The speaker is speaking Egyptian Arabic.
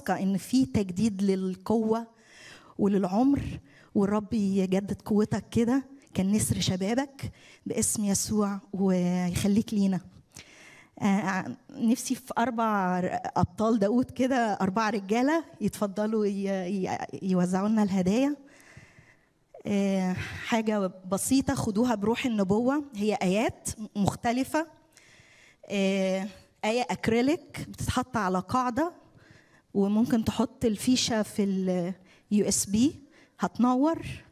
واثقه ان في تجديد للقوه وللعمر والرب يجدد قوتك كده كان نسر شبابك باسم يسوع ويخليك لينا آه، نفسي في أربع أبطال داود كده أربع رجالة يتفضلوا ي- ي- يوزعوا لنا الهدايا آه، حاجة بسيطة خدوها بروح النبوة هي آيات مختلفة آه، آية أكريليك بتتحط على قاعدة وممكن تحط الفيشة في اليو اس بي هتنور